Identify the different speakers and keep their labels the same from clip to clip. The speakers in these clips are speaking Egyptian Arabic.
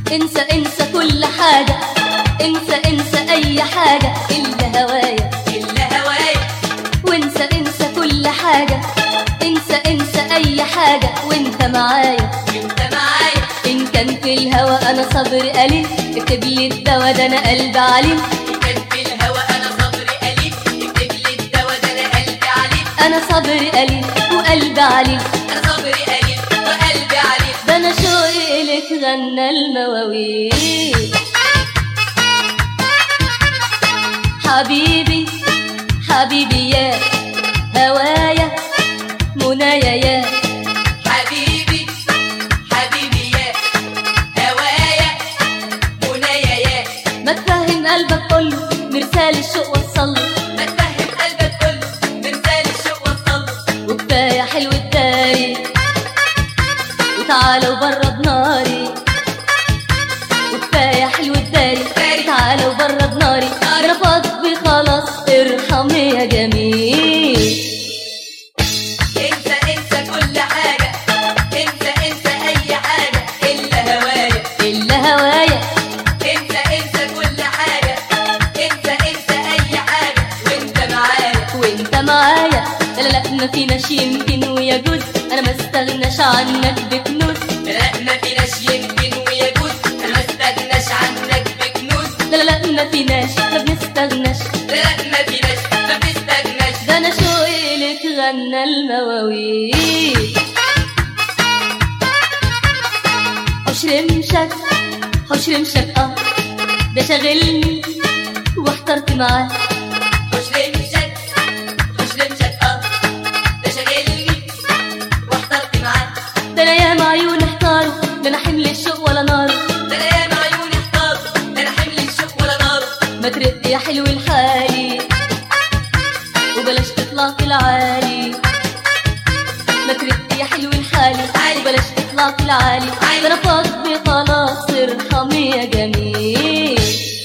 Speaker 1: انسى انسى كل حاجة انسى انسى اي حاجة الا هوايا
Speaker 2: إلا هواي
Speaker 1: وانسى انسى كل حاجة انسى انسى اي حاجة وانت معايا
Speaker 2: أنت معايا
Speaker 1: ان كان في الهوى انا صبر قليل اكتب لي الدوا ده انا قلبي عليه
Speaker 2: كان في الهوى أنا صبري قليل اكتب لي الدوا ده أنا قلبي عليك
Speaker 1: انا صبر قليل وقلبي عليه
Speaker 2: أنا صبري قليل وقلبي عليك
Speaker 1: ده انا شوقي لك غنى المواويل حبيبي حبيبي يا هوايا منايا يا
Speaker 2: حبيبي حبيبي يا هوايا منايا يا
Speaker 1: ما تفهم قلبك كله مرسال الشوق وصله
Speaker 2: ما تفهم قلبك كله مرسال الشوق وصله
Speaker 1: وكفايه حلو الداري وتعالى وبرد ناري وكفايه حلو الداري تعالى وبرد ناري انا فاضي خلاص ارحم يا جميل
Speaker 2: انسى انسى كل حاجة انسى انسى اي حاجة الا هوايا
Speaker 1: الا هوايا
Speaker 2: انسى انسى كل حاجة انسى انسى اي حاجة وانت معايا
Speaker 1: وانت معايا لا لا لا ما فيناش يمكن ويجوز انا ما استغناش عنك بكنوز
Speaker 2: لا ما فيناش يمكن ويجوز انا ما استغناش عنك بكنوز
Speaker 1: لا لا لا ما فيناش ما بنستغناش
Speaker 2: لا ما فيناش ما بتستغناش
Speaker 1: ده انا شوقي لك غنى المواويل حوش رمشك حوش رمشك اه ده شاغلني واحترت معاه
Speaker 2: مش رمشك مش رمشك اه ده شاغلني واحترت معاك
Speaker 1: ده انا ياما عيون احتاروا لا انا حمل الشوق ولا نار
Speaker 2: ده انا ياما عيوني احتار لا انا حمل الشوق ولا نار
Speaker 1: ما ترد يا حلو الحالي وبلاش تطلع في العالي ما ترد يا حلو الحالي وبلاش تطلع في العالي ده انا فاضي خلاص ارحم يا جميل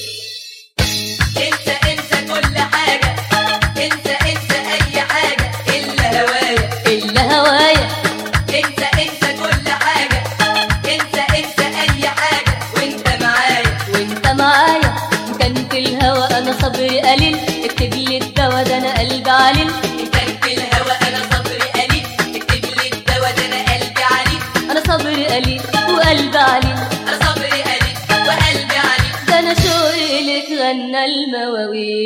Speaker 2: انسى انسى كل حاجة انسى انسى اي حاجة الا هوايا
Speaker 1: الا هوايا
Speaker 2: انسى انسى كل حاجة انسى انسى اي حاجة وانت معايا
Speaker 1: وانت معايا كان في الهوى انا صبري قليل اكتب لي الدوا ده انا قلبي عليل
Speaker 2: كان في الهوى انا صبري قليل اكتب لي الدوا ده انا قلبي عليك
Speaker 1: انا صبري قليل وقلبي عليل
Speaker 2: انا صبري قليل وقلبي عليك
Speaker 1: ده انا شوقي لك غنى المواويل